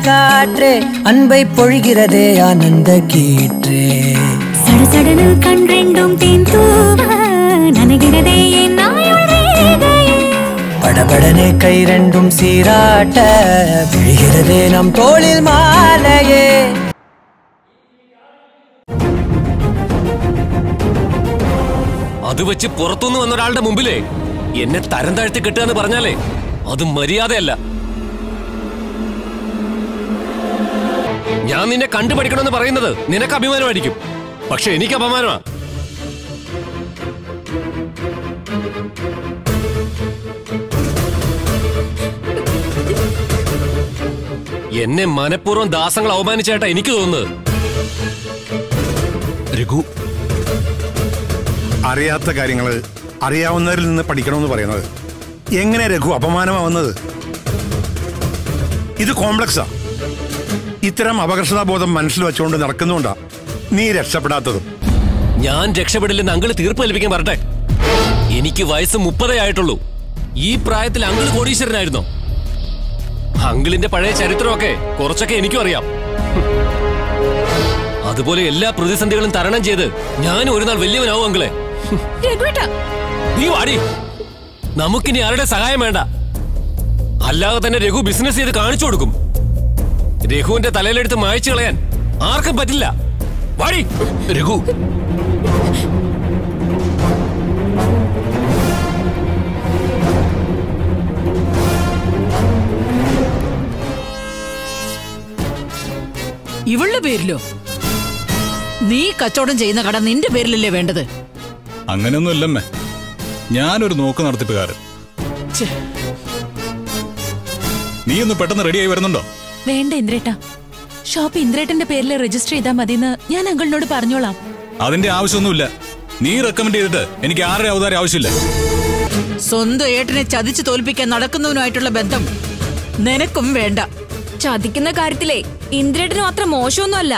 காற்றே அன்பை பொழிகிறதே ஆனந்த கீற்றே சடசடனு கண் ரெண்டும் தேன் தூவ நனைகிறதே என் நாயுள் ரேகையே படபடனே கை ரெண்டும் சீராட்ட விழுகிறதே நம் தோளில் மாலையே അത് വെച്ച് പുറത്തുനിന്ന് വന്ന ഒരാളുടെ മുമ്പിലേ എന്നെ തരം താഴ്ത്തി കിട്ടുക എന്ന് പറഞ്ഞാലേ അത് മര്യാദയല്ല ഞാൻ നിന്നെ കണ്ടുപഠിക്കണമെന്ന് പറയുന്നത് നിനക്ക് അഭിമാനമായിരിക്കും പക്ഷെ എനിക്ക് അപമാനമാ എന്നെ മനഃപൂർവ്വം ദാസങ്ങൾ അവമാനിച്ചേട്ടാ എനിക്ക് തോന്നുന്നത് രഘു അറിയാത്ത കാര്യങ്ങൾ അറിയാവുന്നവരിൽ നിന്ന് പഠിക്കണമെന്ന് പറയുന്നത് എങ്ങനെ രഘു അപമാനമാവുന്നത് ഇത് കോംപ്ലക്സാ ഇത്തരം അപകർഷതാബോധം മനസ്സിൽ വെച്ചുകൊണ്ട് നടക്കുന്നുകൊണ്ടാ നീ രക്ഷപ്പെടാത്തതും ഞാൻ രക്ഷപ്പെടില്ലെന്ന് അങ്കിള് തീർപ്പ് കൽപ്പിക്കാൻ പറട്ടെ എനിക്ക് വയസ്സ് മുപ്പതേ ആയിട്ടുള്ളൂ ഈ പ്രായത്തിൽ അങ്കിള് കോടീശ്വരനായിരുന്നോ അങ്കിളിന്റെ പഴയ ചരിത്രമൊക്കെ കുറച്ചൊക്കെ എനിക്കും അറിയാം അതുപോലെ എല്ലാ പ്രതിസന്ധികളും തരണം ചെയ്ത് ഞാൻ ഒരു നാൾ വലിയവനാവും അങ്കിളെ രഘുവേട്ടാ നീ വാടി നമുക്കിനി ആരുടെ സഹായം വേണ്ട അല്ലാതെ തന്നെ രഘു ബിസിനസ് ചെയ്ത് കാണിച്ചു കൊടുക്കും രഘുവിന്റെ തലയിലെടുത്ത് മായച്ചു കളയാൻ ആർക്കും പറ്റില്ല വാടി രഘു ഇവളുടെ പേരിലോ നീ കച്ചവടം ചെയ്യുന്ന കട നിന്റെ പേരിലല്ലേ വേണ്ടത് അങ്ങനെയൊന്നും ഇല്ലമ്മേ ഞാനൊരു നോക്ക് നടത്തിപ്പുകാരൻ ഛെ, നീ ഒന്ന് പെട്ടെന്ന് റെഡിയായി വരുന്നുണ്ടോ വേണ്ട ഇന്ദ്രേട്ട ഷോപ്പ് ഇന്ദ്രേട്ടന്റെ പേരിൽ രജിസ്റ്റർ ചെയ്താൽ മതിയെന്ന് ഞാൻ അങ്കിളിനോട് പറഞ്ഞോളാം അതിന്റെ ആവശ്യമൊന്നുമില്ല നീ റെക്കമെൻഡ് ചെയ്തിട്ട് എനിക്ക് ആരുടെ അവതാരം ആവശ്യമില്ല സ്വന്തം ഏട്ടനെ ചതിച്ചു തോൽപ്പിക്കാൻ നടക്കുന്നവനുമായിട്ടുള്ള ബന്ധം നിനക്കും വേണ്ട ചതിക്കുന്ന കാര്യത്തിലേ ഇന്ദ്രേട്ടനും അത്ര മോശമൊന്നുമല്ല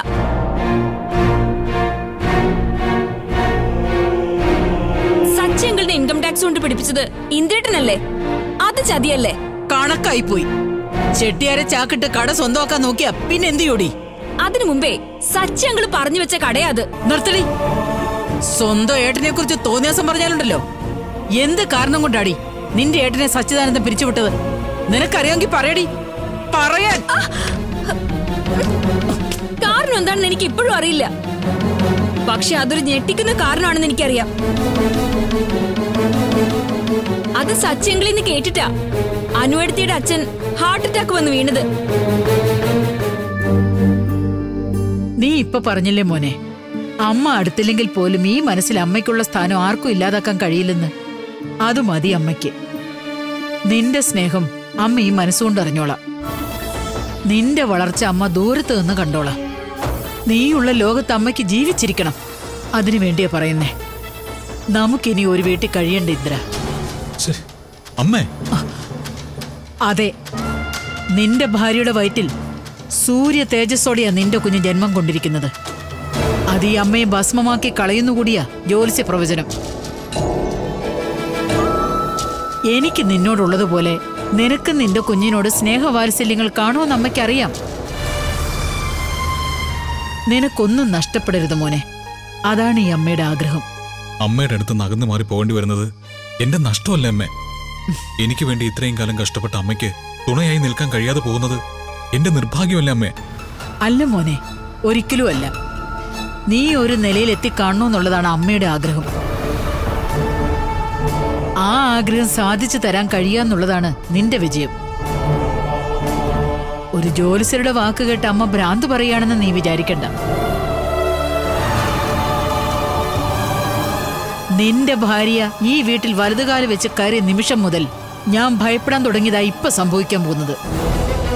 സച്ചിയങ്കളുടെ ഇൻകം ടാക്സ് കൊണ്ട് പിടിപ്പിച്ചത് ഇന്ദ്രേട്ടനല്ലേ അത് ചതിയല്ലേ കണക്കായി പോയി ചെട്ടിയാരെ ചാക്കിട്ട് കട സ്വന്തമാക്കാൻ നോക്കിയാ പിന്നെ എന്ത് ചെയ്യൂടി അതിനു മുമ്പേ സച്ചിയങ്കള് പറഞ്ഞു വെച്ച കടയാ അത് നിർത്തടി സ്വന്തം ഏട്ടനെ കുറിച്ച് തോന്നിയാസം പറഞ്ഞാലുണ്ടല്ലോ എന്ത് കാരണം കൊണ്ടാടി നിന്റെ ഏട്ടനെ സച്ചിദാനന്ദം പിരിച്ചുവിട്ടത് നിനക്കറിയാമെങ്കിൽ പറയടി പറയാൻ കാരണം എന്താണെന്ന് എനിക്ക് ഇപ്പോഴും അറിയില്ല പക്ഷെ അതൊരു ഞെട്ടിക്കുന്ന കാരണമാണെന്ന് എനിക്കറിയാം അത് സച്ചിയങ്കളിൽ നിന്ന് കേട്ടിട്ടാ അനുവടുത്തിയുടെ അച്ഛൻ ഹാർട്ട് അറ്റാക്ക് വന്ന് വീണത് നീ ഇപ്പൊ പറഞ്ഞില്ലേ മോനെ അമ്മ അടുത്തില്ലെങ്കിൽ പോലും ഈ മനസ്സിൽ അമ്മയ്ക്കുള്ള സ്ഥാനം ആർക്കും ഇല്ലാതാക്കാൻ കഴിയില്ലെന്ന് അത് മതി അമ്മയ്ക്ക് നിന്റെ സ്നേഹം അമ്മ ഈ മനസ്സുകൊണ്ട് അറിഞ്ഞോളാം നിന്റെ വളർച്ച അമ്മ ദൂരത്ത് നിന്ന് കണ്ടോളാം നീയുള്ള ലോകത്ത് അമ്മയ്ക്ക് ജീവിച്ചിരിക്കണം അതിനു വേണ്ടിയാ പറയുന്നേ നമുക്കിനി ഒരു വീട്ടിൽ കഴിയണ്ട ഇന്ദ്ര ശ്ശേ, അമ്മേ അതെ നിന്റെ ഭാര്യയുടെ വയറ്റിൽ സൂര്യ തേജസ്സോടെയാ നിന്റെ കുഞ്ഞ് ജന്മം കൊണ്ടിരിക്കുന്നത് അത് ഈ അമ്മയെ ഭസ്മമാക്കി കളയുന്നുകൂടിയാ ജ്യോത്സ്യ പ്രവചനം എനിക്ക് നിന്നോടുള്ളതുപോലെ നിനക്ക് നിന്റെ കുഞ്ഞിനോട് സ്നേഹവാത്സല്യങ്ങൾ കാണുമെന്ന് അമ്മയ്ക്കറിയാം നിനക്കൊന്നും നഷ്ടപ്പെടരുത് മോനെ അതാണ് ഈ അമ്മയുടെ ആഗ്രഹം അമ്മയുടെ അടുത്ത് നകന്നു മാറി പോകേണ്ടി വരുന്നത് എന്റെ നഷ്ടമല്ല അമ്മേ എനിക്ക് വേണ്ടി ഇത്രയും കാലം കഷ്ടപ്പെട്ട അമ്മയ്ക്ക് തുണയായി നിൽക്കാൻ കഴിയാതെ പോകുന്നത് എന്റെ നിർഭാഗ്യമല്ല അമ്മേ അല്ല മോനെ ഒരിക്കലും അല്ല നീ ഒരു നിലയിൽ എത്തിക്കാണണു എന്നുള്ളതാണ് അമ്മയുടെ ആഗ്രഹം ആ ആഗ്രഹം സാധിച്ചു തരാൻ കഴിയാന്നുള്ളതാണ് നിന്റെ വിജയം ഒരു ജോലിസരുടെ വാക്ക് കേട്ട് അമ്മ ഭ്രാന്ത് പറയുകയാണെന്ന് നീ വിചാരിക്കണ്ട നിന്റെ ഭാര്യ ഈ വീട്ടിൽ വലതുകാല് വെച്ച് കയറിയ നിമിഷം മുതൽ ഞാൻ ഭയപ്പെടാൻ തുടങ്ങിയതാ ഇപ്പൊ സംഭവിക്കാൻ പോകുന്നത്